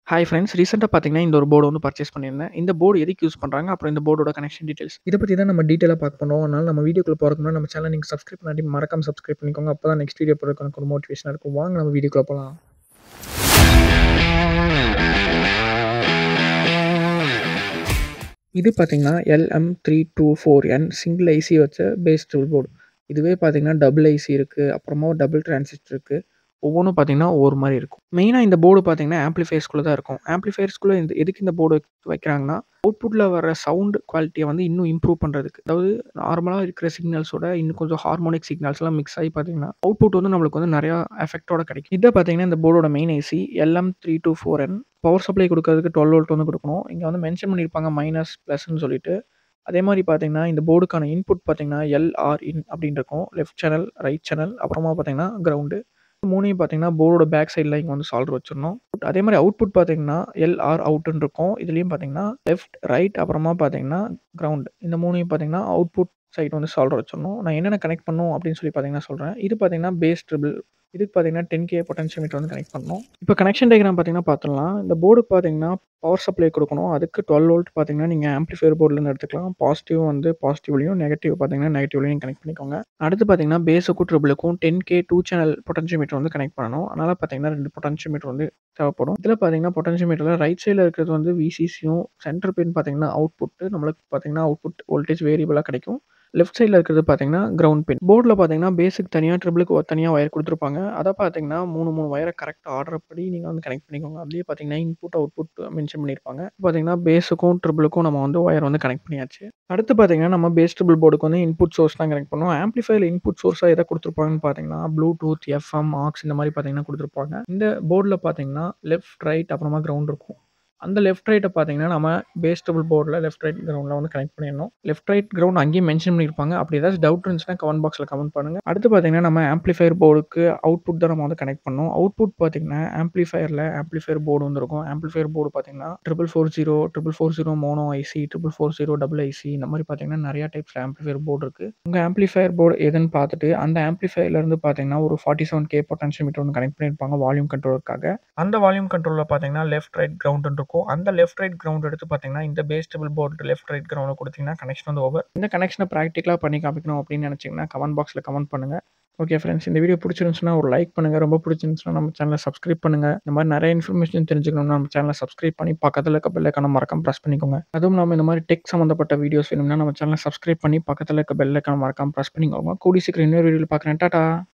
hi friends ரீசெண்டாக பார்த்தீங்கன்னா இந்த ஒரு போர்டு வந்து பர்ச்சேஸ் பண்ணியிருந்தேன் இந்த போர்டு எதுக்கு யூஸ் பண்ணுறாங்க அப்புறம் இந்த போர்டோட கனெக்ஷன் டீடைல்ஸ் இதை பற்றி தான் நம்ம டீட்டெயிலாக பார்க்க போகிறோம் அதனால் நம்ம வீடியோக்குள்ள போகிறதுக்கு முன்னாடி நம்ம சேனல் நீங்கள் சப்ஸ்கிரைப் பண்ணாட்டி மறக்காம சப்ஸ்கிரைப் பண்ணிக்கோங்க அப்போ தான் நெக்ஸ்ட் வீடியோ போகிறதுக்கு எனக்கு ஒரு மோட்டிவேஷனாக இருக்கும் வாங்க நம்ம வீடியோக்குள்ள போகலாம் இது பார்த்தீங்கன்னா LM three two four N single IC வச்ச பேஸ் டூல் போர்டு இதுவே பார்த்தீங்கன்னா டபுள் ஐசி இருக்குது அப்புறமா டபுள் டிரான்சிஸ்டர் இருக்குது ஒவ்வொன்றும் பார்த்தீங்கன்னா ஒவ்வொரு மாதிரி இருக்கும் மெயினாக இந்த போர்டு பார்த்தீங்கன்னா ஆம்ப்ளிஃபையர்ஸ்குள்ளே தான் இருக்கும் ஆம்ப்ளிஃபையர்ஸ்குள்ளே இந்த எதுக்கு இந்த போர்டு வைக்கிறாங்கன்னா அவுட்புட்டில் வர சவுண்ட் குவாலிட்டியை வந்து இன்னும் இம்ப்ரூவ் பண்ணுறதுக்கு அதாவது நார்மலாக இருக்கிற சிக்னல்ஸோட இன்னும் கொஞ்சம் ஹார்மோனிக் சிக்னல்ஸ்லாம் மிக்ஸ் ஆகி பார்த்தீங்கன்னா அவுட்புட் வந்து நம்மளுக்கு வந்து நிறையா எஃபெக்டோட கிடைக்கும் இதை பார்த்தீங்கன்னா இந்த போர்டோட main IC LM three two four N power supply கொடுக்கறதுக்கு டுவெல் வோல்ட் வந்து கொடுக்கணும் இங்கே வந்து மென்ஷன் பண்ணியிருப்பாங்க மைனஸ் ப்ளஸ்ன்னு சொல்லிட்டு அதே மாதிரி பார்த்தீங்கன்னா இந்த போர்டுக்கான இன்புட் பார்த்தீங்கன்னா எல்ஆர் இன் அப்படின்னு இருக்கும் லெஃப்ட் சேனல் ரைட் சேனல் அப்புறமா பார்த்தீங்கன்னா கிரவுண்டு மூணையும் பார்த்தீங்கன்னா போர்டோட பேக் சைடில் இங்கே வந்து சால்வர் வச்சிடணும் அதே மாதிரி அவுட்புட் பார்த்தீங்கன்னா எல்ஆர் அவுட்டுன்னு இருக்கும் இதுலேயும் பார்த்தீங்கன்னா லெஃப்ட் ரைட் அப்புறமா பார்த்தீங்கன்னா கிரவுண்ட் இந்த மூணையும் பார்த்தீங்கன்னா அவுட்புட் சைடு வந்து சால்வர் வச்சிடணும் நான் என்னென்ன கனெக்ட் பண்ணும் அப்படின்னு சொல்லி பார்த்தீங்கன்னா சொல்கிறேன் இது பார்த்தீங்கன்னா பேஸ் ட்ரிபிள் இதுக்கு பார்த்தீங்கன்னா டென் கே பொட்டன்ஷியோமீட்டர் வந்து கனெக்ட் பண்ணணும் இப்போ கனெக்ஷன் டயக்ராம் பார்த்தீங்கன்னா பார்த்துடலாம் இந்த போர்டுக்கு பார்த்தீங்கன்னா பவர் சப்ளை கொடுக்கணும் அதுக்கு டுவெல் வோல்ட் பார்த்தீங்கன்னா நீங்கள் ஆம்ப்ளிஃபையர் போர்ட்லேருந்து எடுத்துக்கலாம் பாசிட்டிவ் வந்து பாசிட்டிவ்லையும் நெகட்டிவ் பார்த்தீங்கன்னா நெகட்டிவ்லையும் கனெக்ட் பண்ணிக்கோங்க அடுத்து பார்த்தீங்கன்னா பேஸுக்கும் ட்ரிபிளுக்கும் ten K two channel potentiometer வந்து கனெக்ட் பண்ணணும் அதனால் பார்த்தீங்கன்னா ரெண்டு பொட்டன்ஷியோமீட்டர் வந்து தேவைப்படும் இதில் பார்த்தீங்கன்னா பொட்டன்ஷியோமீட்டரில் ரைட் சைடில் இருக்கிறது வந்து விசிசியும் சென்டர் பின் பார்த்தீங்கன்னா அவுட்புட் நம்மளுக்கு பார்த்தீங்கன்னா அவுட்புட் வோல்டேஜ் வேரியபிளாக கிடைக்கும் லெஃப்ட் சைடில் இருக்கிறது பார்த்தீங்கன்னா கிரவுண்ட் பின் போர்டில் பார்த்தீங்கன்னா பேசிக் தனியாக ட்ரிபிளுக்கு தனியாக ஒயர் கொடுத்துருப்பாங்க அதை பார்த்தீங்கன்னா மூணு மூணு ஒயரை கரெக்டாக ஆர்டர் படி நீங்கள் வந்து கனெக்ட் பண்ணிக்கோங்க அப்படியே பார்த்தீங்கன்னா இன்புட் அவுட்புட் மென்ஷன் பண்ணியிருப்பாங்க பார்த்தீங்கன்னா பேஸுக்கும் ட்ரிபிளுக்கும் நம்ம வந்து ஒயர் வந்து கனெக்ட் பண்ணியாச்சு அடுத்து பார்த்தீங்கன்னா நம்ம பேஸ் ட்ரிபிள் போர்டுக்கு வந்து இன்புட் சோர்ஸ் தான் கனெக்ட் பண்ணுவோம் ஆம்ப்ளிஃபைல இன்புட் சோர்ஸாக எதை கொடுத்துருப்பாங்கன்னு பார்த்தீங்கன்னா ப்ளூடூத் எஃப்எம் ஆக்ஸ் இந்த மாதிரி பார்த்தீங்கன்னா கொடுத்துருப்பாங்க இந்த போர்டில் பார்த்தீங்கன்னா லெஃப்ட் ரைட் அப்புறமா கிரவுண்ட் இருக்கும் அந்த லெஃப்ட் ரைட்டை பார்த்தீங்கன்னா நம்ம பேஸ் டபுள் போர்டில் லெஃப்ட் ரைட் கிரவுண்டில் வந்து கனெக்ட் பண்ணிடணும் லெஃப்ட் ரைட் கிரவுண்ட் அங்கேயும் மென்ஷன் பண்ணியிருப்பாங்க அப்படி ஏதாச்சும் டவுட் இருந்துச்சுன்னா கமெண்ட் பாக்ஸில் கமெண்ட் பண்ணுங்கள் அடுத்து பார்த்தீங்கன்னா நம்ம ஆம்ப்ளிஃபையர் போர்டுக்கு அவுட்புட் தான் நம்ம வந்து கனெக்ட் பண்ணோம் அவுட்புட் பார்த்தீங்கன்னா ஆம்ப்ளிஃபையரில் ஆம்ப்ளிஃபையர் போர்டு வந்து இருக்கும் ஆம்ப்ளிஃபையர் போர்டு பார்த்தீங்கன்னா triple four zero triple four zero mono IC triple four zero double IC இந்த மாதிரி பார்த்தீங்கன்னா நிறையா டைப்ஸ் ஆம்ப்ளிஃபையர் போர்டு இருக்குது உங்கள் ஆம்ப்ளிஃபையர் போர்டு எதுன்னு பார்த்துட்டு அந்த ஆம்ப்ளிஃபையர்லேருந்து பார்த்தீங்கன்னா ஒரு ஃபார்ட்டி செவன் கே பொட்டன்ஷியோமீட்டர் வந்து கனெக்ட் பண்ணியிருப்பாங்க வால்யூம் கண்ட்ரோலுக்காக அந்த வால்யூம் கண்ட்ரோலில் பார்த்தீங்கன்னா லெஃப்ட் ரைட் கிரவுண்ட் இருக்கும் அந்த லெஃப்ட் ரைட் கிரவுண்ட் எடுத்து பார்த்தீங்கன்னா இந்த bass table board left right ground கொடுத்தீங்கன்னா கனெக்ஷன் வந்து ஓவர் இந்த கனெக்ஷனை ப்ராக்டிக்கலாக பண்ணி காமிக்கணும் அப்படின்னு நினச்சிங்கன்னா கமெண்ட் பாக்ஸில் கமெண்ட் பண்ணுங்கள் ஓகே ஃப்ரெண்ட்ஸ் இந்த வீடியோ பிடிச்சிருந்துச்சுன்னா ஒரு லைக் பண்ணுங்கள் ரொம்ப பிடிச்சிருந்துச்சுன்னா நம்ம சேனலை சப்ஸ்கிரைப் பண்ணுங்கள் இந்த மாதிரி நிறைய இன்ஃபர்மேஷன் தெரிஞ்சுக்கணும்னா நம்ம சேனலை சப்ஸ்கிரைப் பண்ணி பக்கத்தில் இருக்க பெல்லைக்கான மறக்காம ப்ரெஸ் பண்ணிக்கோங்க அதுவும் இல்லாமல் இந்த மாதிரி டெக் சம்மந்தப்பட்ட வீடியோஸ் வேணும்னா நம்ம சேனலை சப்ஸ்கிரைப் பண்ணி பக்கத்தில் இருக்க பெல்லைக்கான மறக்காம ப்ரெஸ் பண்ணிக்கோங்க கூடி சீக்கிரம் இன்னொரு வீடியோவில் பார்க்குறேன் டாட்டா